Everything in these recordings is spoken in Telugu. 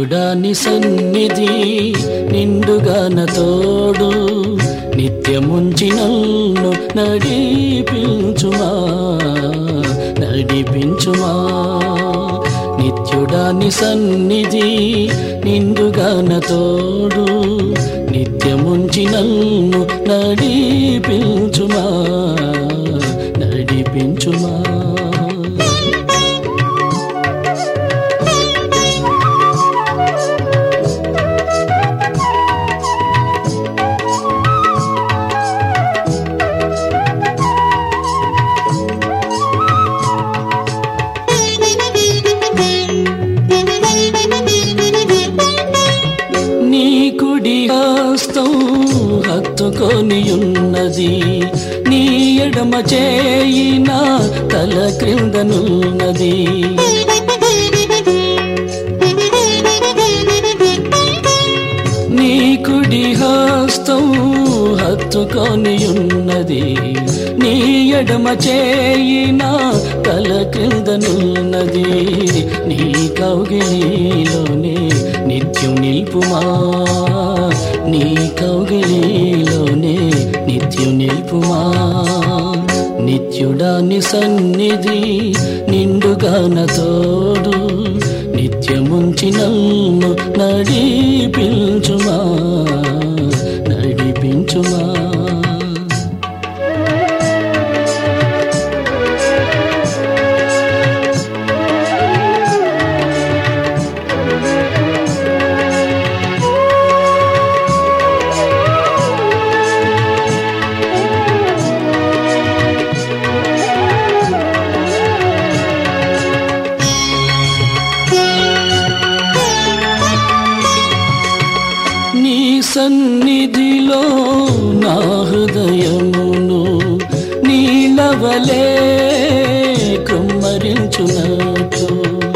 నిత్యుడాని సన్నిధి నిండుగాన తోడు నిత్యముంచి నన్ను నడిపించుమా నడిపించుమా నిత్యుడాని సన్నిధి నిండుగాన తోడు నిత్యముంచి నన్ను నడిపించుమా నడిపించుమా నీ కుడి హస్తం హత్తుకొని ఉన్నది నీ ఎడమ చేయిన తల క్రిందనున్నది నీ కుడి హస్తం హత్తుకొని ఉన్నది నీ ఎడమ చేయిన తల క్రిందనున్నది నీ కౌగిలిలోనే నిత్యం నిల్పుమా నీ కౌగిలిలోనే నిత్యం నిల్పుమా నిత్యుడాని సన్నిధి నిండుగాన తోడు నిత్యముంచి నన్ను నడిపించుమా నడిపించుమా నీ సన్నిధిలో నా హృదయమును నీలవలే కృమ్మరించునట్లు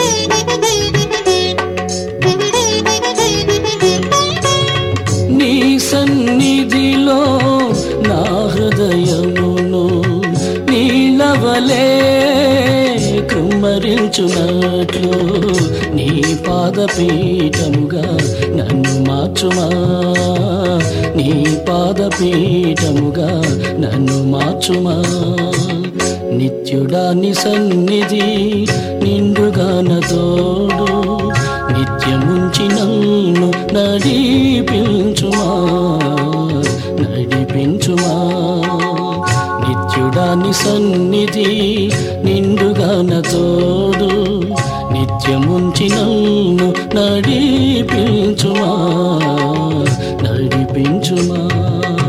నీ సన్నిధిలో నా హృదయమును నీలవలే కృమ్మరించునట్లు నీ పాదపీఠముగా నన్ను మార్చుమా నీ పాదపీఠముగా నన్ను మార్చుమా నిత్యుడాని సన్నిధి నిండుగాన తోడు నిత్యముంచి నన్ను నడిపించుమా నడిపించుమా నిత్యుడాని సన్నిధి నిండుగాన తోడు నిత్యముంచి నన్ను నడిపించుమా నడిపించుమా